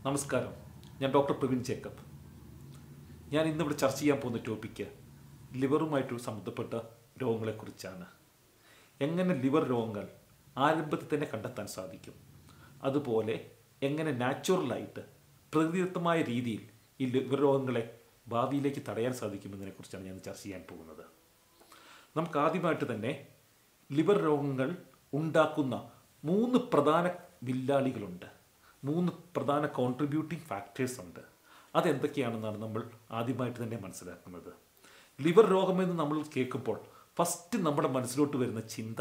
നമസ്കാരം ഞാൻ doctor Praveen Jacob ഞാൻ ഇന്നിവിടെ ചർച്ച ചെയ്യാൻ പോകുന്ന ടോപ്പിക്ക് ലിവറുമായിട്ട് സംബന്ധപ്പെട്ട രോഗങ്ങളെക്കുറിച്ചാണ് എങ്ങനെ ലിവർ രോഗങ്ങൾ ആരംഭത്തിൽ തന്നെ കണ്ടെത്താൻ സാധിക്കും അതുപോലെ എങ്ങനെ നാച്ചുറലായിട്ട് പ്രകൃതിദത്തമായ രീതിയിൽ ഈ ലിവർ രോഗങ്ങളെ ഭാവിയിലേക്ക് തടയാൻ സാധിക്കുമെന്നതിനെക്കുറിച്ചാണ് ഞാൻ ചർച്ച ചെയ്യാൻ പോകുന്നത് നമുക്ക് ആദ്യമായിട്ട് തന്നെ ലിവർ രോഗങ്ങൾ ഉണ്ടാക്കുന്ന മൂന്ന് പ്രധാന വില്ലാളികളുണ്ട് മൂന്ന് പ്രധാന കോൺട്രിബ്യൂട്ടിംഗ് ഫാക്ടേഴ്സ് ഉണ്ട് അതെന്തൊക്കെയാണെന്നാണ് നമ്മൾ ആദ്യമായിട്ട് തന്നെ മനസ്സിലാക്കുന്നത് ലിവർ രോഗമെന്ന് നമ്മൾ കേൾക്കുമ്പോൾ ഫസ്റ്റ് നമ്മുടെ മനസ്സിലോട്ട് വരുന്ന ചിന്ത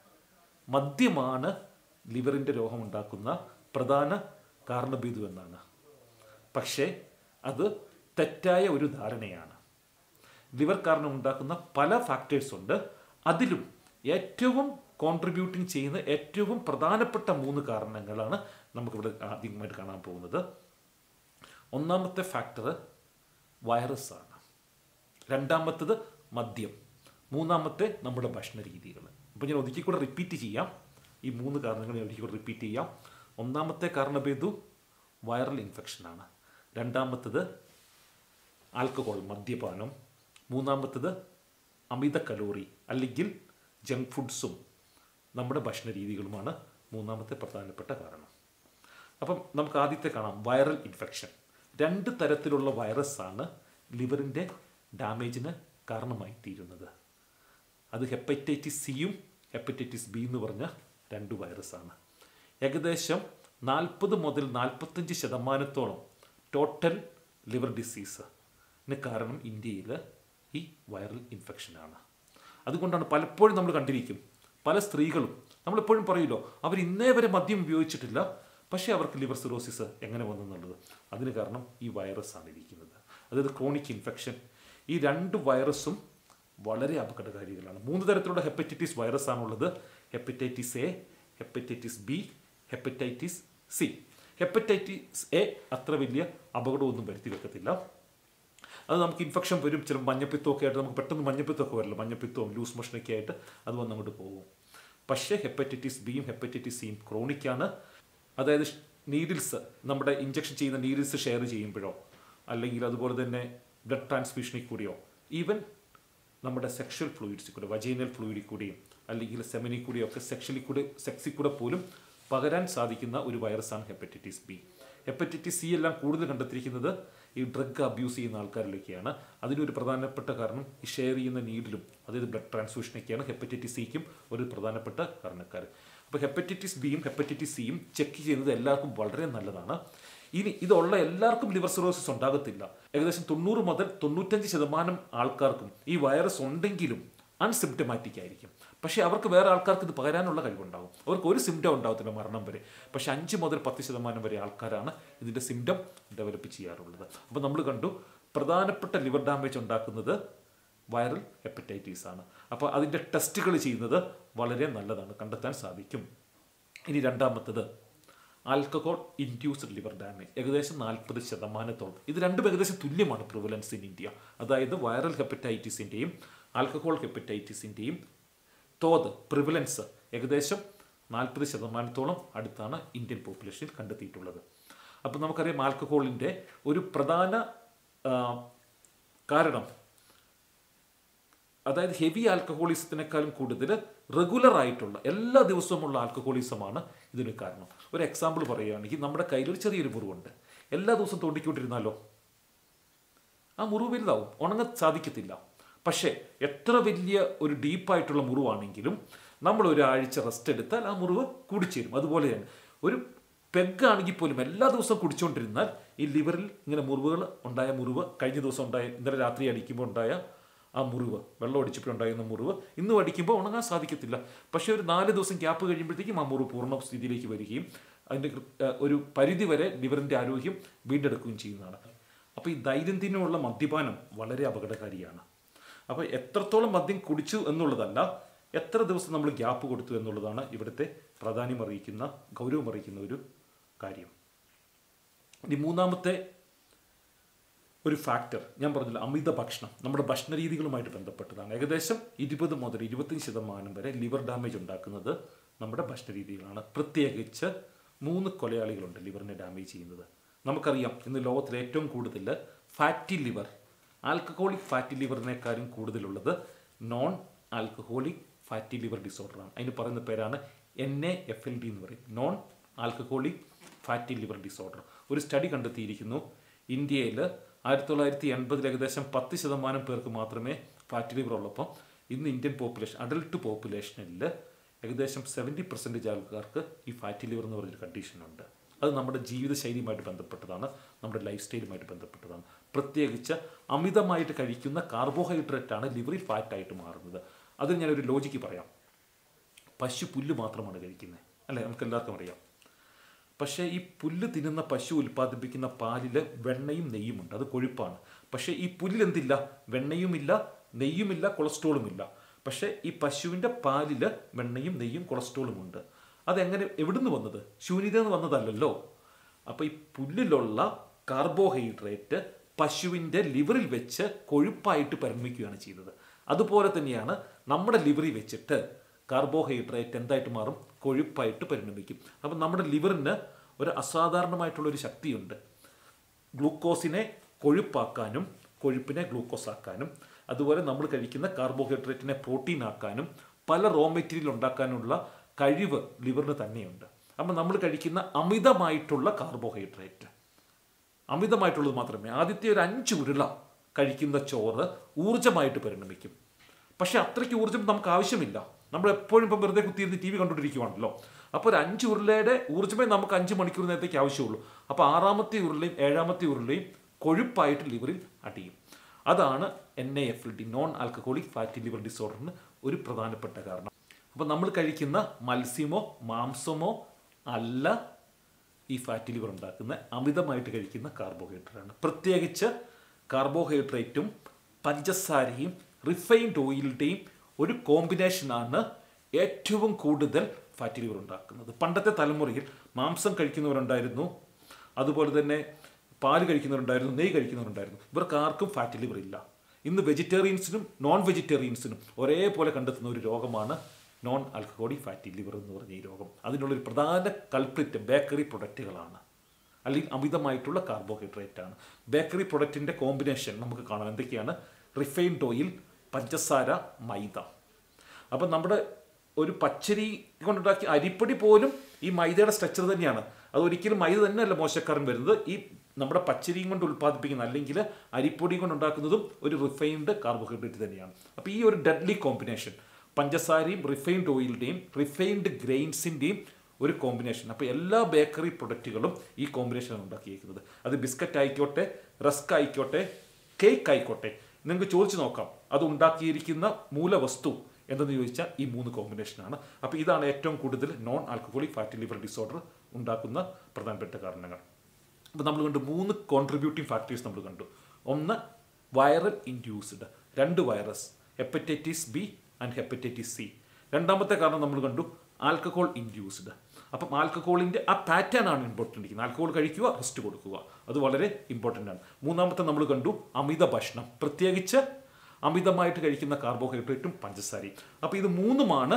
മദ്യമാണ് ലിവറിൻ്റെ രോഗം ഉണ്ടാക്കുന്ന പ്രധാന കാരണബീതു എന്നാണ് പക്ഷേ അത് തെറ്റായ ഒരു ധാരണയാണ് ലിവർ കാരണം ഉണ്ടാക്കുന്ന പല ഫാക്ടേഴ്സ് ഉണ്ട് അതിലും ഏറ്റവും കോൺട്രിബ്യൂട്ടിങ് ചെയ്യുന്ന ഏറ്റവും പ്രധാനപ്പെട്ട മൂന്ന് കാരണങ്ങളാണ് നമുക്കിവിടെ ആദ്യമായിട്ട് കാണാൻ പോകുന്നത് ഒന്നാമത്തെ ഫാക്ടർ വൈറസ് ആണ് രണ്ടാമത്തത് മദ്യം മൂന്നാമത്തെ നമ്മുടെ ഭക്ഷണ രീതികൾ അപ്പോൾ ഞാൻ ഒതുക്കി കൂടെ റിപ്പീറ്റ് ചെയ്യാം ഈ മൂന്ന് കാരണങ്ങൾ ഞാൻ ഒതുക്കി കൂടെ റിപ്പീറ്റ് ചെയ്യാം ഒന്നാമത്തെ കാരണഭേദു വൈറൽ ഇൻഫെക്ഷനാണ് രണ്ടാമത്തത് ആൽക്കഹോൾ മദ്യപാനം മൂന്നാമത്തത് അമിത കലോറി അല്ലെങ്കിൽ ജങ്ക് ഫുഡ്സും നമ്മുടെ ഭക്ഷണ രീതികളുമാണ് മൂന്നാമത്തെ പ്രധാനപ്പെട്ട കാരണം അപ്പം നമുക്ക് ആദ്യത്തെ കാണാം വൈറൽ ഇൻഫെക്ഷൻ രണ്ട് തരത്തിലുള്ള വൈറസ് ആണ് ലിവറിൻ്റെ ഡാമേജിന് കാരണമായി തീരുന്നത് അത് ഹെപ്പറ്റൈറ്റിസ് സിയും ഹെപ്പറ്റൈറ്റിസ് ബി എന്ന് പറഞ്ഞ രണ്ട് വൈറസാണ് ഏകദേശം നാൽപ്പത് മുതൽ നാൽപ്പത്തഞ്ച് ശതമാനത്തോളം ടോട്ടൽ ലിവർ ഡിസീസിന് കാരണം ഇന്ത്യയിൽ ഈ വൈറൽ ഇൻഫെക്ഷനാണ് അതുകൊണ്ടാണ് പലപ്പോഴും നമ്മൾ കണ്ടിരിക്കും പല സ്ത്രീകളും നമ്മളെപ്പോഴും പറയുമല്ലോ അവർ ഇന്നേ വരെ മദ്യം ഉപയോഗിച്ചിട്ടില്ല പക്ഷേ അവർക്ക് ലിവർ സിറോസിസ് എങ്ങനെ വന്നു എന്നുള്ളത് അതിന് കാരണം ഈ വൈറസ് ആണ് ഇരിക്കുന്നത് അതായത് ക്രോണിക് ഇൻഫെക്ഷൻ ഈ രണ്ട് വൈറസും വളരെ അപകടകാരികളാണ് മൂന്ന് തരത്തിലുള്ള ഹെപ്പറ്റൈറ്റിസ് വൈറസ് ആണുള്ളത് hepatitis A hepatitis B hepatitis C hepatitis A അത്ര വലിയ അപകടമൊന്നും വരുത്തി വെക്കത്തില്ല അത് നമുക്ക് ഇൻഫെക്ഷൻ വരും ചില മഞ്ഞപ്പിത്തമൊക്കെ ആയിട്ട് നമുക്ക് പെട്ടെന്ന് മഞ്ഞപ്പിത്തമൊക്കെ വരില്ല മഞ്ഞപ്പിത്തവും ലൂസ് മോഷനൊക്കെ ആയിട്ട് അത് വന്ന് അങ്ങോട്ട് പോകും പക്ഷേ ഹെപ്പറ്റൈറ്റിസ് ബിയും ഹെപ്പറ്റൈറ്റിസ് സിയും ക്രോണിക്കാണ് അതായത് നീഡിൽസ് നമ്മുടെ ഇഞ്ചക്ഷൻ ചെയ്യുന്ന നീഡിൽസ് ഷെയർ ചെയ്യുമ്പോഴോ അല്ലെങ്കിൽ അതുപോലെ തന്നെ ബ്ലഡ് ട്രാൻസ്ഫ്യൂഷനിൽ കൂടിയോ ഈവൻ നമ്മുടെ സെക്ഷൽ ഫ്ലൂയിഡ്സിൽ കൂടെ വജൈനൽ ഫ്ലൂയിഡിൽ കൂടിയും അല്ലെങ്കിൽ സെമിനിൽ കൂടിയോ ഒക്കെ സെക്ഷലി കൂടെ സെക്സിൽ കൂടെ പോലും പകരാൻ സാധിക്കുന്ന ഒരു വൈറസാണ് ഹെപ്പറ്റൈറ്റിസ് ബി ഹെപ്പറ്റൈറ്റിസ് സി എല്ലാം കൂടുതൽ കണ്ടെത്തിയിരിക്കുന്നത് ഈ ഡ്രഗ് അബ്യൂസ് ചെയ്യുന്ന ആൾക്കാരിലൊക്കെയാണ് അതിനൊരു പ്രധാനപ്പെട്ട കാരണം ഈ ഷെയർ ചെയ്യുന്ന നീഡിലും അതായത് ബ്ലഡ് ട്രാൻസ്ഫ്യൂഷനൊക്കെയാണ് ഹെപ്പറ്റൈറ്റിസ് സിക്കും ഒരു പ്രധാനപ്പെട്ട കാരണക്കാർ അപ്പോൾ ഹെപ്പറ്റൈറ്റിസ് ബിയും ഹെപ്പറ്റൈറ്റിസ് സിയും ചെക്ക് ചെയ്യുന്നത് എല്ലാവർക്കും വളരെ നല്ലതാണ് ഇനി ഇതുള്ള എല്ലാവർക്കും ലിവർ സിറോസിസ് ഉണ്ടാകത്തില്ല ഏകദേശം തൊണ്ണൂറ് മുതൽ തൊണ്ണൂറ്റഞ്ച് ശതമാനം ആൾക്കാർക്കും ഈ വൈറസ് ഉണ്ടെങ്കിലും അൺസിംറ്റമാറ്റിക് ആയിരിക്കും പക്ഷേ അവർക്ക് വേറെ ആൾക്കാർക്ക് ഇത് പകരാനുള്ള കഴിവുണ്ടാകും അവർക്ക് ഒരു സിംറ്റം ഉണ്ടാകത്തില്ല മരണം വരെ പക്ഷെ അഞ്ച് മുതൽ പത്ത് ശതമാനം വരെ ആൾക്കാരാണ് ഇതിൻ്റെ സിംറ്റം ഡെവലപ്പ് ചെയ്യാറുള്ളത് അപ്പോൾ നമ്മൾ കണ്ടു പ്രധാനപ്പെട്ട ലിവർ ഡാമേജ് ഉണ്ടാക്കുന്നത് വൈറൽ ഹെപ്പറ്റൈറ്റീസ് ആണ് അപ്പോൾ അതിൻ്റെ ടെസ്റ്റുകൾ ചെയ്യുന്നത് വളരെ നല്ലതാണ് കണ്ടെത്താൻ സാധിക്കും ഇനി രണ്ടാമത്തത് ആൽക്കഹോൾ ഇൻഡ്യൂസ്ഡ് ലിവർ ഡാമേജ് ഏകദേശം നാൽപ്പത് ശതമാനത്തോളം ഇത് രണ്ടും ഏകദേശം തുല്യമാണ് പ്രിവലൻസ് ഇൻ ഇന്ത്യ അതായത് വൈറൽ ഹെപ്പറ്റൈറ്റിസിൻ്റെയും ആൽക്കഹോൾ ഹെപ്പറ്റൈറ്റിസിൻ്റെയും തോത് പ്രിവലൻസ് ഏകദേശം നാൽപ്പത് ശതമാനത്തോളം അടുത്താണ് ഇന്ത്യൻ പോപ്പുലേഷനിൽ കണ്ടെത്തിയിട്ടുള്ളത് അപ്പോൾ നമുക്കറിയാം ആൽക്കഹോളിൻ്റെ ഒരു പ്രധാന കാരണം അതായത് ഹെവി ആൽക്കഹോളിസത്തിനേക്കാളും കൂടുതൽ റെഗുലർ ആയിട്ടുള്ള എല്ലാ ദിവസവുമുള്ള ആൽക്കഹോളിസമാണ് ഇതിന് കാരണം ഒരു എക്സാമ്പിൾ പറയുകയാണെങ്കിൽ നമ്മുടെ കയ്യിൽ ഒരു ചെറിയൊരു മുറിവുണ്ട് എല്ലാ ദിവസവും തോണ്ടിക്കൊണ്ടിരുന്നാലോ ആ മുറിവ് വലുതാവും ഉണങ്ങാൻ സാധിക്കത്തില്ല പക്ഷേ എത്ര വലിയ ഒരു ഡീപ്പായിട്ടുള്ള മുറിവാണെങ്കിലും നമ്മൾ ഒരാഴ്ച റെസ്റ്റ് എടുത്താൽ ആ മുറിവ് കൂടിച്ചേരും അതുപോലെ തന്നെ ഒരു പെഗ്ഗാണെങ്കിൽ പോലും എല്ലാ ദിവസവും കുടിച്ചുകൊണ്ടിരുന്നാൽ ഈ ലിവറിൽ ഇങ്ങനെ മുറിവുകൾ ഉണ്ടായ മുറിവ് കഴിഞ്ഞ ദിവസം ഉണ്ടായ ഇന്നലെ രാത്രി അടിക്കുമ്പോൾ ഉണ്ടായ ആ മുറിവ് വെള്ളം അടിച്ചപ്പോഴുണ്ടായിരുന്ന മുറിവ് ഇന്നും അടിക്കുമ്പോൾ ഉണങ്ങാൻ സാധിക്കത്തില്ല പക്ഷേ ഒരു നാല് ദിവസം ഗ്യാപ്പ് കഴിയുമ്പോഴത്തേക്കും ആ മുറിവ് പൂർണ്ണ സ്ഥിതിയിലേക്ക് വരികയും അതിൻ്റെ ഒരു പരിധി വരെ ലിവറിൻ്റെ ആരോഗ്യം വീണ്ടെടുക്കുകയും ചെയ്യുന്നതാണ് അപ്പോൾ ഈ ദൈനംദിനമുള്ള മദ്യപാനം വളരെ അപകടകാരിയാണ് അപ്പോൾ എത്രത്തോളം മദ്യം കുടിച്ചു എന്നുള്ളതല്ല എത്ര ദിവസം നമ്മൾ ഗ്യാപ്പ് കൊടുത്തു എന്നുള്ളതാണ് ഇവിടുത്തെ പ്രാധാന്യം അറിയിക്കുന്ന ഗൗരവം അറിയിക്കുന്ന ഒരു കാര്യം ഇനി മൂന്നാമത്തെ ഒരു ഫാക്ടർ ഞാൻ പറഞ്ഞില്ല അമിത ഭക്ഷണം നമ്മുടെ ഭക്ഷണ രീതികളുമായിട്ട് ബന്ധപ്പെട്ടതാണ് ഏകദേശം ഇരുപത് മുതൽ ഇരുപത്തഞ്ച് ശതമാനം വരെ ലിവർ ഡാമേജ് ഉണ്ടാക്കുന്നത് നമ്മുടെ ഭക്ഷണ രീതികളാണ് പ്രത്യേകിച്ച് മൂന്ന് കൊലയാളികളുണ്ട് ലിവറിനെ ഡാമേജ് ചെയ്യുന്നത് നമുക്കറിയാം ഇന്ന് ലോകത്തിൽ ഏറ്റവും കൂടുതൽ ഫാറ്റി ലിവർ ആൽക്കഹോളിക് ഫാറ്റി ലിവറിനേക്കാളും കൂടുതലുള്ളത് നോൺ ആൽക്കഹോളിക് ഫാറ്റി ലിവർ ഡിസോർഡറാണ് അതിന് പറയുന്ന പേരാണ് N A F L D എന്ന് പറയും non alcoholic fatty liver disorder ഒരു സ്റ്റഡി കണ്ടെത്തിയിരിക്കുന്നു ഇന്ത്യയിൽ ആയിരത്തി തൊള്ളായിരത്തി എൺപതിൽ ഏകദേശം പത്ത് ശതമാനം പേർക്ക് മാത്രമേ ഫാറ്റി ലിവർ ഉള്ളപ്പോൾ ഇന്ന് ഇന്ത്യൻ പോപ്പുലേഷൻ അഡൽട്ട് പോപ്പുലേഷനിൽ ഏകദേശം സെവൻറ്റി പെർസെൻറ്റേജ് ആൾക്കാർക്ക് ഈ ഫാറ്റി ലിവർ എന്ന് പറഞ്ഞൊരു കണ്ടീഷനുണ്ട് അത് നമ്മുടെ ജീവിതശൈലിയുമായിട്ട് ബന്ധപ്പെട്ടതാണ് നമ്മുടെ ലൈഫ് സ്റ്റൈലുമായിട്ട് ബന്ധപ്പെട്ടതാണ് പ്രത്യേകിച്ച് അമിതമായിട്ട് കഴിക്കുന്ന കാർബോഹൈഡ്രേറ്റ് ആണ് ലിവറിൽ ഫാറ്റായിട്ട് മാറുന്നത് അതിന് ഞാനൊരു ലോജിക്ക് പറയാം പശു പുല്ല് മാത്രമാണ് കഴിക്കുന്നത് അല്ലേ നമുക്ക് എല്ലാവർക്കും അറിയാം പക്ഷേ ഈ പുല്ല് തിന്നുന്ന പശു ഉൽപ്പാദിപ്പിക്കുന്ന പാലിൽ വെണ്ണയും നെയ്യുമുണ്ട് അത് കൊഴുപ്പാണ് പക്ഷേ ഈ പുല്ലെന്തില്ല വെണ്ണയുമില്ല നെയ്യുമില്ല കൊളസ്ട്രോളും ഇല്ല പക്ഷേ ഈ പശുവിൻ്റെ പാലിൽ വെണ്ണയും നെയ്യും കൊളസ്ട്രോളും ഉണ്ട് അതെങ്ങനെ എവിടുന്ന് വന്നത് ശൂന്യത നിന്ന് വന്നതല്ലല്ലോ അപ്പോൾ ഈ പുല്ലിലുള്ള കാർബോഹൈഡ്രേറ്റ് പശുവിൻ്റെ ലിവറിൽ വെച്ച് കൊഴുപ്പായിട്ട് പരിണമിക്കുകയാണ് ചെയ്തത് അതുപോലെ തന്നെയാണ് നമ്മുടെ ലിവറിൽ വെച്ചിട്ട് കാർബോഹൈഡ്രേറ്റ് എന്തായിട്ട് മാറും കൊഴുപ്പായിട്ട് പരിണമിക്കും അപ്പം നമ്മുടെ ലിവറിന് ഒരു അസാധാരണമായിട്ടുള്ള ഒരു ശക്തിയുണ്ട് ഗ്ലൂക്കോസിനെ കൊഴുപ്പാക്കാനും കൊഴുപ്പിനെ ഗ്ലൂക്കോസ് ആക്കാനും അതുപോലെ നമ്മൾ കഴിക്കുന്ന കാർബോഹൈഡ്രേറ്റിനെ പ്രോട്ടീൻ ആക്കാനും പല റോ മെറ്റീരിയൽ ഉണ്ടാക്കാനുള്ള കഴിവ് ലിവറിന് തന്നെയുണ്ട് അപ്പം നമ്മൾ കഴിക്കുന്ന അമിതമായിട്ടുള്ള കാർബോഹൈഡ്രേറ്റ് അമിതമായിട്ടുള്ളത് മാത്രമേ ആദ്യത്തെ ഒരു അഞ്ച് ഉരുള കഴിക്കുന്ന ചോറ് ഊർജ്ജമായിട്ട് പരിണമിക്കും പക്ഷെ അത്രയ്ക്ക് ഊർജ്ജം നമുക്ക് ആവശ്യമില്ല നമ്മൾ എപ്പോഴും ഇപ്പം വെറുതെ കുത്തിയിരുന്ന് ടി വി കണ്ടുകൊണ്ടിരിക്കുവാണല്ലോ അപ്പോൾ ഒരു അഞ്ച് ഉരുളയുടെ ഊർജ്ജമേ നമുക്ക് അഞ്ച് മണിക്കൂർ നേരത്തേക്ക് ആവശ്യമുള്ളൂ അപ്പോൾ ആറാമത്തെ ഉരുളയും ഏഴാമത്തെ ഉരുളയും കൊഴുപ്പായിട്ട് ലിവറിൽ അടിയും അതാണ് N A F D non alcoholic fatty liver ഡിസോർഡറിന് ഒരു പ്രധാനപ്പെട്ട കാരണം അപ്പോൾ നമ്മൾ കഴിക്കുന്ന മത്സ്യമോ മാംസമോ അല്ല ഈ ഫാറ്റി ലിവർ ഉണ്ടാക്കുന്ന അമിതമായിട്ട് കഴിക്കുന്ന കാർബോഹൈഡ്രേറ്റ് ആണ് പ്രത്യേകിച്ച് കാർബോഹൈഡ്രേറ്റും പഞ്ചസാരയും റിഫൈൻഡ് ഓയിലിൻ്റെയും ഒരു കോമ്പിനേഷനാണ് ഏറ്റവും കൂടുതൽ ഫാറ്റി ലിവർ ഉണ്ടാക്കുന്നത് പണ്ടത്തെ തലമുറയിൽ മാംസം കഴിക്കുന്നവരുണ്ടായിരുന്നു അതുപോലെ തന്നെ പാല് കഴിക്കുന്നവരുണ്ടായിരുന്നു നെയ്യ് കഴിക്കുന്നവരുണ്ടായിരുന്നു ഇവർക്ക് ആർക്കും ഫാറ്റി ലിവർ ഇല്ല ഇന്ന് വെജിറ്റേറിയൻസിനും നോൺ വെജിറ്റേറിയൻസിനും ഒരേപോലെ കണ്ടെത്തുന്ന ഒരു രോഗമാണ് നോൺ ആൽക്കഹോളിക് ഫാറ്റി ലിവർ എന്ന് പറഞ്ഞ ഈ രോഗം അതിനുള്ളൊരു പ്രധാന കൾപ്രിറ്റ് ബേക്കറി പ്രൊഡക്റ്റുകളാണ് അല്ലെങ്കിൽ അമിതമായിട്ടുള്ള കാർബോഹൈഡ്രേറ്റ് ആണ് ബേക്കറി പ്രൊഡക്റ്റിൻ്റെ കോമ്പിനേഷൻ നമുക്ക് കാണാം എന്തൊക്കെയാണ് റിഫൈൻഡ് ഓയിൽ പഞ്ചസാര മൈദ അപ്പം നമ്മുടെ ഒരു പച്ചരി കൊണ്ടുണ്ടാക്കിയ അരിപ്പൊടി പോലും ഈ മൈദയുടെ സ്ട്രക്ചർ തന്നെയാണ് അത് ഒരിക്കലും മൈദ തന്നെയല്ല മോശക്കാരൻ വരുന്നത് ഈ നമ്മുടെ പച്ചരിയും കൊണ്ട് ഉൽപ്പാദിപ്പിക്കുന്ന അല്ലെങ്കിൽ അരിപ്പൊടി കൊണ്ട് ഉണ്ടാക്കുന്നതും ഒരു റിഫൈൻഡ് കാർബോഹൈഡ്രേറ്റ് തന്നെയാണ് അപ്പോൾ ഈ ഒരു ഡെഡ്ലി കോമ്പിനേഷൻ പഞ്ചസാരയും റിഫൈൻഡ് ഓയിലിൻ്റെയും റിഫൈൻഡ് ഗ്രെയിൻസിൻ്റെയും ഒരു കോമ്പിനേഷൻ അപ്പോൾ എല്ലാ ബേക്കറി പ്രൊഡക്റ്റുകളും ഈ കോമ്പിനേഷനാണ് ഉണ്ടാക്കിയിരിക്കുന്നത് അത് ബിസ്ക്കറ്റ് ആയിക്കോട്ടെ റസ്ക് ആയിക്കോട്ടെ കേക്ക് ആയിക്കോട്ടെ നിങ്ങൾക്ക് ചോദിച്ചു നോക്കാം അത് ഉണ്ടാക്കിയിരിക്കുന്ന മൂലവസ്തു എന്തെന്ന് ചോദിച്ചാൽ ഈ മൂന്ന് കോമ്പിനേഷനാണ് അപ്പോൾ ഇതാണ് ഏറ്റവും കൂടുതൽ non alcoholic fatty liver disorder ഉണ്ടാക്കുന്ന പ്രധാനപ്പെട്ട കാരണങ്ങൾ അപ്പോൾ നമ്മൾ കണ്ടു മൂന്ന് കോൺട്രിബ്യൂട്ടിംഗ് ഫാക്ടേഴ്സ് നമ്മൾ കണ്ടു ഒന്ന് വൈറൽ ഇൻഡ്യൂസ്ഡ് രണ്ട് virus hepatitis B and hepatitis C രണ്ടാമത്തെ കാരണം നമ്മൾ കണ്ടു ആൽക്കഹോൾ ഇൻഡ്യൂസ്ഡ് അപ്പം ആൽക്കഹോളിൻ്റെ ആ പാറ്റേൺ ആണ് ഇമ്പോർട്ടൻ്റ് ഇരിക്കുന്നത് ആൽക്കഹോൾ കഴിക്കുക റെസ്റ്റ് കൊടുക്കുക അത് വളരെ ഇമ്പോർട്ടൻ്റ് ആണ് മൂന്നാമത്തെ നമ്മൾ കണ്ടു അമിത ഭക്ഷണം പ്രത്യേകിച്ച് അമിതമായിട്ട് കഴിക്കുന്ന കാർബോഹൈഡ്രേറ്റും പഞ്ചസാരയും അപ്പോൾ ഇത് മൂന്നുമാണ്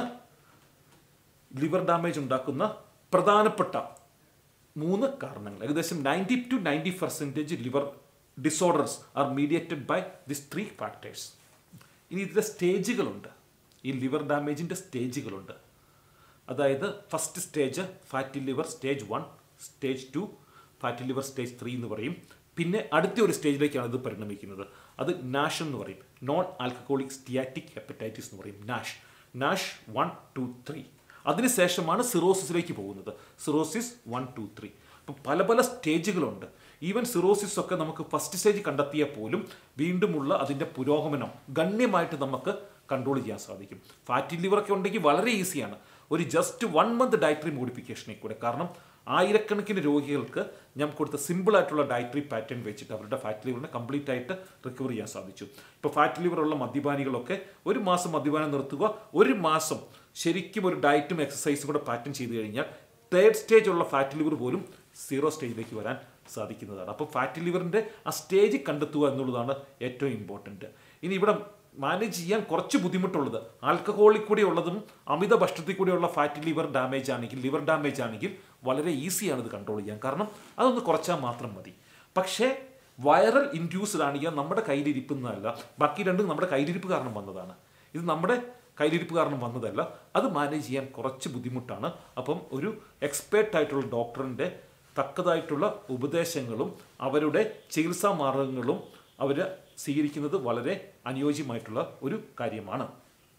ലിവർ ഡാമേജ് ഉണ്ടാക്കുന്ന പ്രധാനപ്പെട്ട മൂന്ന് കാരണങ്ങൾ ഏകദേശം ninety two ninety percentage liver disorders are mediated by this three factors ഇനി ഇതിലെ സ്റ്റേജുകളുണ്ട് ഈ ലിവർ ഡാമേജിൻ്റെ സ്റ്റേജുകളുണ്ട് അതായത് first stage fatty liver stage one stage two fatty liver stage three എന്ന് പറയും പിന്നെ അടുത്ത ഒരു സ്റ്റേജിലേക്കാണ് ഇത് പരിണമിക്കുന്നത് അത് നാഷ് എന്ന് പറയും നോൺ ആൽക്കഹോളിക് സ്റ്റിയാറ്റിക് ഹെപ്പറ്റൈറ്റിസ് എന്ന് പറയും NASH NASH one two three അതിനുശേഷമാണ് സിറോസിസിലേക്ക് പോകുന്നത് സിറോസിസ് വൺ ടു ത്രീ അപ്പം പല പല സ്റ്റേജുകളുണ്ട് ഈവൻ സിറോസിസ് ഒക്കെ നമുക്ക് ഫസ്റ്റ് സ്റ്റേജ് കണ്ടെത്തിയാൽ പോലും വീണ്ടുമുള്ള അതിൻ്റെ പുരോഗമനം ഗണ്യമായിട്ട് നമുക്ക് കൺട്രോൾ ചെയ്യാൻ സാധിക്കും ഫാറ്റി ലിവർ ഒക്കെ ഉണ്ടെങ്കിൽ വളരെ ഈസിയാണ് ഒരു ജസ്റ്റ് വൺ മന്ത് ഡയറ്ററി മോഡിഫിക്കേഷനിൽ കൂടെ കാരണം ആയിരക്കണക്കിന് രോഗികൾക്ക് ഞാൻ കൊടുത്ത സിമ്പിൾ ആയിട്ടുള്ള ഡയറ്ററി പാറ്റേൺ വെച്ചിട്ട് അവരുടെ ഫാറ്റ് ലിവറിനെ കംപ്ലീറ്റ് ആയിട്ട് റിക്കവർ ചെയ്യാൻ സാധിച്ചു ഇപ്പോൾ ഫാറ്റ് ലിവർ ഉള്ള മദ്യപാനികളൊക്കെ ഒരു മാസം മദ്യപാനം നിർത്തുക ഒരു മാസം ശരിക്കും ഒരു ഡയറ്റും എക്സസൈസും കൂടെ പാറ്റേൺ ചെയ്ത് കഴിഞ്ഞാൽ തേർഡ് സ്റ്റേജ് ഉള്ള ഫാറ്റ് ലിവർ പോലും സീറോ സ്റ്റേജിലേക്ക് വരാൻ സാധിക്കുന്നതാണ് അപ്പോൾ ഫാറ്റ് ലിവറിൻ്റെ ആ സ്റ്റേജ് കണ്ടെത്തുക എന്നുള്ളതാണ് ഏറ്റവും ഇമ്പോർട്ടൻറ്റ് ഇനി ഇവിടെ മാനേജ് ചെയ്യാൻ കുറച്ച് ബുദ്ധിമുട്ടുള്ളത് ആൽക്കഹോളിൽ കൂടി ഉള്ളതും അമിത ഭക്ഷണത്തിൽ കൂടിയുള്ള ഫാറ്റി ലിവർ ഡാമേജ് ആണെങ്കിൽ ലിവർ ഡാമേജ് ആണെങ്കിൽ വളരെ ഈസിയാണ് ഇത് കൺട്രോൾ ചെയ്യാൻ കാരണം അതൊന്ന് കുറച്ചാൽ മാത്രം മതി പക്ഷേ വൈറൽ ഇൻഡ്യൂസ്ഡ് ആണെങ്കിൽ നമ്മുടെ കയ്യിലിരിക്കുന്നതല്ല ബാക്കി രണ്ടും നമ്മുടെ കയ്യിലിരിപ്പ് കാരണം വന്നതാണ് ഇത് നമ്മുടെ കയ്യിലിരിപ്പ് കാരണം വന്നതല്ല അത് മാനേജ് ചെയ്യാൻ കുറച്ച് ബുദ്ധിമുട്ടാണ് അപ്പം ഒരു എക്സ്പേർട്ട് ആയിട്ടുള്ള ഡോക്ടറിൻ്റെ തക്കതായിട്ടുള്ള ഉപദേശങ്ങളും അവരുടെ ചികിത്സാ മാർഗങ്ങളും അവർ സ്വീകരിക്കുന്നത് വളരെ അനുയോജ്യമായിട്ടുള്ള ഒരു കാര്യമാണ്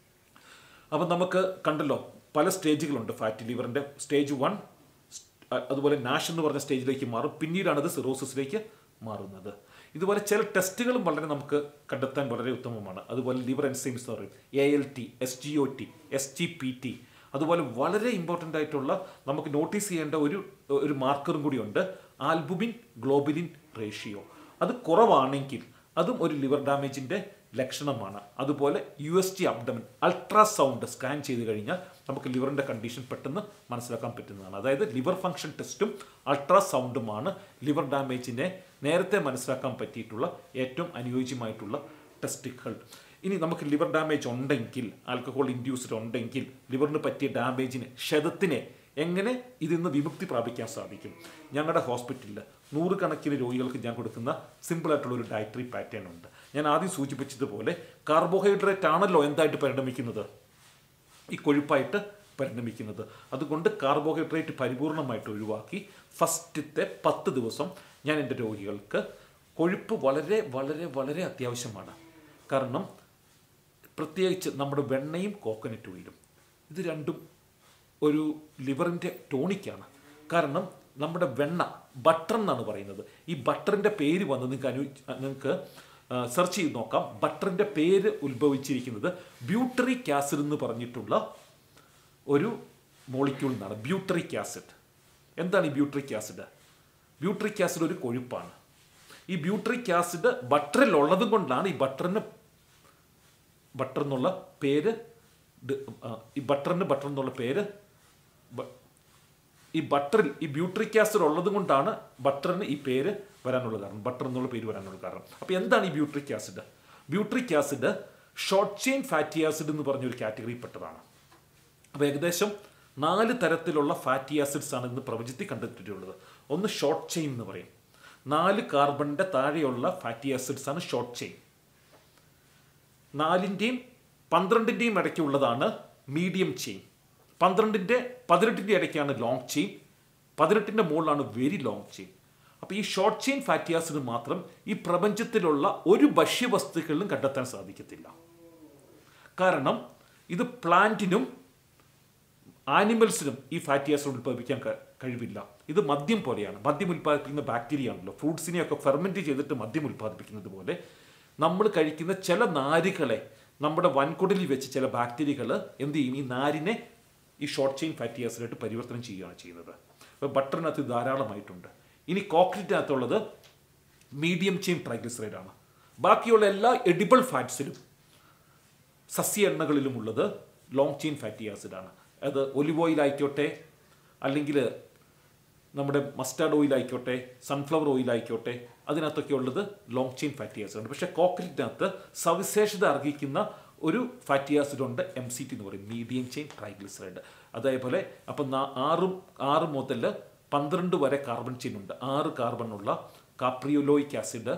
അപ്പം നമുക്ക് കണ്ടല്ലോ പല സ്റ്റേജുകളുണ്ട് ഫാറ്റി ലിവറിൻ്റെ സ്റ്റേജ് വൺ അതുപോലെ നാഷ് എന്ന് പറഞ്ഞ സ്റ്റേജിലേക്ക് മാറും പിന്നീടാണ് അത് സിറോസിസിലേക്ക് മാറുന്നത് ഇതുപോലെ ചില ടെസ്റ്റുകളും വളരെ നമുക്ക് കണ്ടെത്താൻ വളരെ ഉത്തമമാണ് അതുപോലെ ലിവർ എൻസൈംസ് എന്ന് പറയും A L T S G O T S G P T അതുപോലെ വളരെ ഇമ്പോർട്ടൻ്റ് ആയിട്ടുള്ള നമുക്ക് നോട്ടീസ് ചെയ്യേണ്ട ഒരു ഒരു മാർക്കറും കൂടിയുണ്ട് ആൽബുമിൻ ഗ്ലോബിലിൻ റേഷ്യോ അത് കുറവാണെങ്കിൽ അതും ഒരു ലിവർ ഡാമേജിൻ്റെ ലക്ഷണമാണ് അതുപോലെ U S T abdomen ultrasound scan ചെയ്ത് കഴിഞ്ഞാൽ നമുക്ക് ലിവറിൻ്റെ കണ്ടീഷൻ പെട്ടെന്ന് മനസ്സിലാക്കാൻ പറ്റുന്നതാണ് അതായത് ലിവർ ഫംഗ്ഷൻ ടെസ്റ്റും അൾട്രാസൗണ്ടുമാണ് ലിവർ ഡാമേജിനെ നേരത്തെ മനസ്സിലാക്കാൻ പറ്റിയിട്ടുള്ള ഏറ്റവും അനുയോജ്യമായിട്ടുള്ള ടെസ്റ്റുകൾ ഇനി നമുക്ക് ലിവർ ഡാമേജ് ഉണ്ടെങ്കിൽ ആൽക്കഹോൾ ഇൻഡ്യൂസ്ഡ് ഉണ്ടെങ്കിൽ ലിവറിന് പറ്റിയ ഡാമേജിന് ക്ഷതത്തിനെ എങ്ങനെ ഇതിൽ നിന്ന് വിമുക്തി പ്രാപിക്കാൻ സാധിക്കും ഞങ്ങളുടെ ഹോസ്പിറ്റലിൽ നൂറുകണക്കിന് രോഗികൾക്ക് ഞാൻ കൊടുക്കുന്ന സിമ്പിൾ ആയിട്ടുള്ള ഒരു ഡയറ്ററി പാറ്റേൺ ഉണ്ട് ഞാൻ ആദ്യം സൂചിപ്പിച്ചതുപോലെ കാർബോഹൈഡ്രേറ്റ് ആണല്ലോ എന്തായിട്ട് പരിണമിക്കുന്നത് ഈ കൊഴുപ്പായിട്ട് പരിണമിക്കുന്നത് അതുകൊണ്ട് കാർബോഹൈഡ്രേറ്റ് പരിപൂർണമായിട്ട് ഒഴിവാക്കി ഫസ്റ്റത്തെ പത്ത് ദിവസം ഞാൻ എൻ്റെ രോഗികൾക്ക് കൊഴുപ്പ് വളരെ വളരെ വളരെ അത്യാവശ്യമാണ് കാരണം പ്രത്യേകിച്ച് നമ്മുടെ വെണ്ണയും കോക്കനട്ട് ഓയിലും ഇത് രണ്ടും ഒരു ലിവറിൻ്റെ ടോണിക്കാണ് കാരണം നമ്മുടെ വെണ്ണ ബട്ടർ എന്നാണ് പറയുന്നത് ഈ ബട്ടറിൻ്റെ പേര് വന്ന് നിങ്ങൾക്ക് അനു നിങ്ങൾക്ക് സെർച്ച് ചെയ്ത് നോക്കാം ബട്ടറിൻ്റെ പേര് ഉത്ഭവിച്ചിരിക്കുന്നത് ബ്യൂട്ടറിക് ആസിഡ് എന്ന് പറഞ്ഞിട്ടുള്ള ഒരു മോളിക്യൂൾ എന്നാണ് ബ്യൂട്ടറിക് ആസിഡ് എന്താണ് ഈ ബ്യൂട്ടറിക് ആസിഡ് ബ്യൂട്ടറിക് ആസിഡ് ഒരു കൊഴുപ്പാണ് ഈ ബ്യൂട്ടറിക് ആസിഡ് ബട്ടറിൽ ഉള്ളത് കൊണ്ടാണ് ഈ ബട്ടറിന് ബട്ടർ എന്നുള്ള പേര് ഡ- ആ, ഈ ബട്ടറിന് ബട്ടർ എന്നുള്ള പേര് ബ- ഈ ബട്ടറിൽ ഈ ബ്യൂട്രിക് ആസിഡ് ഉള്ളത് കൊണ്ടാണ് ബട്ടറിന് ഈ പേര് വരാനുള്ള കാരണം ബട്ടർ എന്നുള്ള പേര് വരാനുള്ള കാരണം അപ്പോൾ എന്താണ് ഈ butyric acid butyric acid short chain fatty acid എന്ന് പറഞ്ഞൊരു കാറ്റഗറിയിൽപ്പെട്ടതാണ് അപ്പോൾ ഏകദേശം നാല് തരത്തിലുള്ള ഫാറ്റി ആസിഡ്സ് ആണ് ഇന്ന് പ്രപഞ്ചത്തിൽ കണ്ടെത്തിയിട്ടുള്ളത് ഒന്ന് ഷോർട്ട് ചെയിൻ എന്ന് പറയും നാല് കാർബണിൻ്റെ താഴെയുള്ള ഫാറ്റി ആസിഡ്സ് ആണ് ഷോർട്ട് ചെയിൻ നാലിൻ്റെയും പന്ത്രണ്ടിൻ്റെയും ഇടയ്ക്കുള്ളതാണ് മീഡിയം ചെയിൻ പന്ത്രണ്ടിൻ്റെ പതിനെട്ടിൻ്റെ ഇടയ്ക്കാണ് ലോങ് ചെയിൻ പതിനെട്ടിൻ്റെ മുകളിലാണ് വെരി ലോങ് ചെയിൻ അപ്പോൾ ഈ ഷോർട്ട് ചെയിൻ ഫാറ്റി ആസിഡ് മാത്രം ഈ പ്രപഞ്ചത്തിലുള്ള ഒരു ഭക്ഷ്യവസ്തുക്കളിലും കണ്ടെത്താൻ സാധിക്കത്തില്ല കാരണം ഇത് പ്ലാന്റിനും ആനിമൽസിനും ഈ ഫാറ്റി ആസിഡ് ഉൽപ്പാദിപ്പിക്കാൻ ക- കഴിവില്ല ഇത് മദ്യം പോലെയാണ് മദ്യം ഉൽപ്പാദിപ്പിക്കുന്ന ബാക്ടീരിയ ആണല്ലോ ഫ്രൂട്ട്സിനെയൊക്കെ ഫെർമെൻറ്റ് ചെയ്തിട്ട് മദ്യം ഉൽപ്പാദിപ്പിക്കുന്നത് പോലെ നമ്മൾ കഴിക്കുന്ന ചില നാരുകളെ നമ്മുടെ വൻകുടലിൽ വെച്ച് ചില ബാക്ടീരിയകൾ എന്ത് ചെയ്യും ഈ നാരിനെ ഈ ഷോർട്ട് ചെയിൻ ഫാറ്റി ആസിഡായിട്ട് പരിവർത്തനം ചെയ്യുകയാണ് ചെയ്യുന്നത് അപ്പോൾ ബട്ടറിനകത്ത് ഇത് ധാരാളമായിട്ടുണ്ട് ഇനി കോക്കനറ്റിനകത്തുള്ളത് മീഡിയം ചെയിൻ ട്രൈഗ്ലിസറൈഡ് ആണ് ബാക്കിയുള്ള എല്ലാ എഡിബിൾ ഫാറ്റ്സിലും സസ്യ എണ്ണകളിലുമുള്ളത് ലോങ് ചെയിൻ ഫാറ്റി ആസിഡാണ് അത് ഒലിവ് ഓയിൽ ആയിക്കോട്ടെ അല്ലെങ്കിൽ നമ്മുടെ മസ്റ്റാർഡ് ഓയിൽ ആയിക്കോട്ടെ സൺഫ്ലവർ ഓയിൽ ആയിക്കോട്ടെ അതിനകത്തൊക്കെ ഉള്ളത് ലോങ് ചെയിൻ ഫാറ്റി ആസിഡ് ഉണ്ട് പക്ഷേ കോക്കനറ്റിനകത്ത് സവിശേഷത അർഹിക്കുന്ന ഒരു ഫാറ്റി ആസിഡ് ഉണ്ട് എം സി ടി എന്ന് പറയും മീഡിയം ചെയിൻ ട്രൈഗ്ലിസറൈഡ് അതേപോലെ അപ്പം നാ- ആറും ആറ് മുതൽ പന്ത്രണ്ട് വരെ കാർബൺ ചെയിൻ ഉണ്ട് ആറ് കാർബണുള്ള കാപ്രിയോലോയിക് ആസിഡ്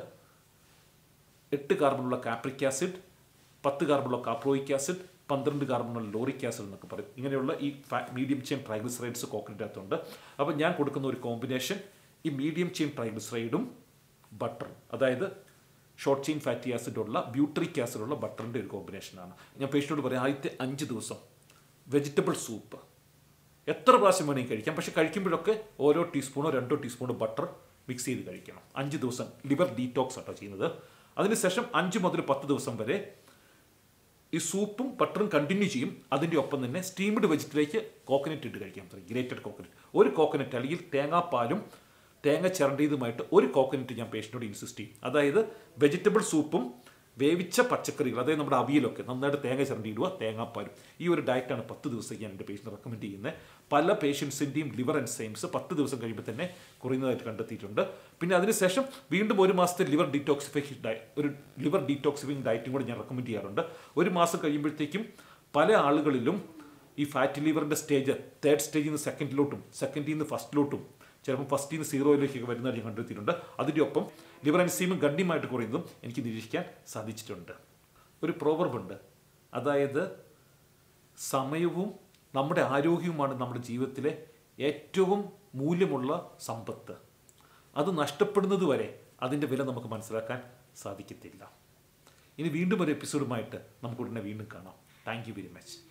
എട്ട് കാർബണുള്ള കാപ്രിക് ആസിഡ് പത്ത് കാർബണുള്ള കാപ്രോയിക് ആസിഡ് പന്ത്രണ്ട് കാർബണുള്ള ലോറിക് ആസിഡ് എന്നൊക്കെ പറയും ഇങ്ങനെയുള്ള ഈ മീഡിയം ചെയിൻ ട്രൈഗ്ലിസറൈഡ്സ് കോക്കനറ്റിനകത്തുണ്ട് അപ്പോൾ ഞാൻ കൊടുക്കുന്ന ഒരു കോമ്പിനേഷൻ ഈ മീഡിയം ചെയിൻ ട്രൈഗ്ലിസറൈഡും ബട്ടറും അതായത് ഷോർട്ട് ചെയിൻ ഫാറ്റി ആസിഡ് ഉള്ള ബ്യൂട്രിക് ആസിഡ് ഉള്ള ബട്ടറിൻ്റെ ഒരു കോമ്പിനേഷനാണ് ഞാൻ പേഷ്യനോട് പറയാം ആദ്യത്തെ അഞ്ച് ദിവസം വെജിറ്റബിൾ സൂപ്പ് എത്ര പ്രാവശ്യം വേണമെങ്കിൽ കഴിക്കാം പക്ഷെ കഴിക്കുമ്പോഴൊക്കെ ഓരോ ടീസ്പൂണോ രണ്ടോ ടീസ്പൂണോ ബട്ടർ മിക്സ് ചെയ്ത് കഴിക്കണം അഞ്ച് ദിവസം ലിവർ ഡീറ്റോക്സ് ആട്ടോ ചെയ്യുന്നത് അതിനുശേഷം അഞ്ച് മുതൽ പത്ത് ദിവസം വരെ ഈ സൂപ്പും ബട്ടറും കണ്ടിന്യൂ ചെയ്യും അതിൻ്റെ ഒപ്പം തന്നെ സ്റ്റീംഡ് വെജിറ്റബിലേക്ക് കോക്കനട്ട് ഇട്ട് കഴിക്കാൻ പറയും ഗ്രേറ്റഡ് കോക്കനട്ട് ഒരു കോക്കനട്ട് അല്ലെങ്കിൽ തേങ്ങാപ്പാലും തേങ്ങ ചിരണ്ടിയതുമായിട്ട് ഒരു കോക്കനട്ട് ഞാൻ പേഷ്യനോട് ഇൻസിസ്റ്റ് ചെയ്യും അതായത് വെജിറ്റബിൾ സൂപ്പും വേവിച്ച പച്ചക്കറികൾ അതായത് നമ്മുടെ അവിയലൊക്കെ നന്നായിട്ട് തേങ്ങ ചിരണ്ടിയിടുക തേങ്ങാപ്പാലും ഈ ഒരു ഡയറ്റാണ് പത്ത് ദിവസം ഞാൻ എൻ്റെ പേഷ്യന് റെക്കമെൻഡ് ചെയ്യുന്നത് പല പേഷ്യൻസിൻ്റെയും ലിവർ എൻസൈംസ് പത്ത് ദിവസം കഴിയുമ്പോൾ തന്നെ കുറയുന്നതായിട്ട് കണ്ടെത്തിയിട്ടുണ്ട് പിന്നെ അതിനുശേഷം വീണ്ടും ഒരു മാസത്തെ ലിവർ ഡീറ്റോക്സിഫിക്കേഷൻ ഡയ ഒരു ലിവർ ഡീറ്റോക്സിഫിങ് ഡയറ്റും കൂടെ ഞാൻ റെക്കമെൻഡ് ചെയ്യാറുണ്ട് ഒരു മാസം കഴിയുമ്പോഴത്തേക്കും പല ആളുകളിലും ഈ ഫാറ്റ് ലിവറിൻ്റെ സ്റ്റേജ് തേർഡ് സ്റ്റേജിൽ നിന്ന് സെക്കൻഡിലോട്ടും സെക്കൻഡിൽ നിന്ന് ഫസ്റ്റിലോട്ടും ചിലപ്പോൾ ഫസ്റ്റിൽ നിന്ന് സീറോയിലേക്കൊക്കെ വരുന്നതായിട്ട് ഞാൻ കണ്ടെത്തിയിട്ടുണ്ട് അതിൻ്റെ ഒപ്പം ലിവർ എൻസീമും ഗണ്യമായിട്ട് കുറയുന്നതും എനിക്ക് നിരീക്ഷിക്കാൻ സാധിച്ചിട്ടുണ്ട് ഒരു പ്രോവർബുണ്ട് അതായത് സമയവും നമ്മുടെ ആരോഗ്യവുമാണ് നമ്മുടെ ജീവിതത്തിലെ ഏറ്റവും മൂല്യമുള്ള സമ്പത്ത് അത് നഷ്ടപ്പെടുന്നത് വരെ അതിൻ്റെ വില നമുക്ക് മനസ്സിലാക്കാൻ സാധിക്കത്തില്ല ഇനി വീണ്ടും ഒരു എപ്പിസോഡുമായിട്ട് നമുക്ക് ഉടനെ വീണ്ടും കാണാം താങ്ക് യു വെരി മച്ച്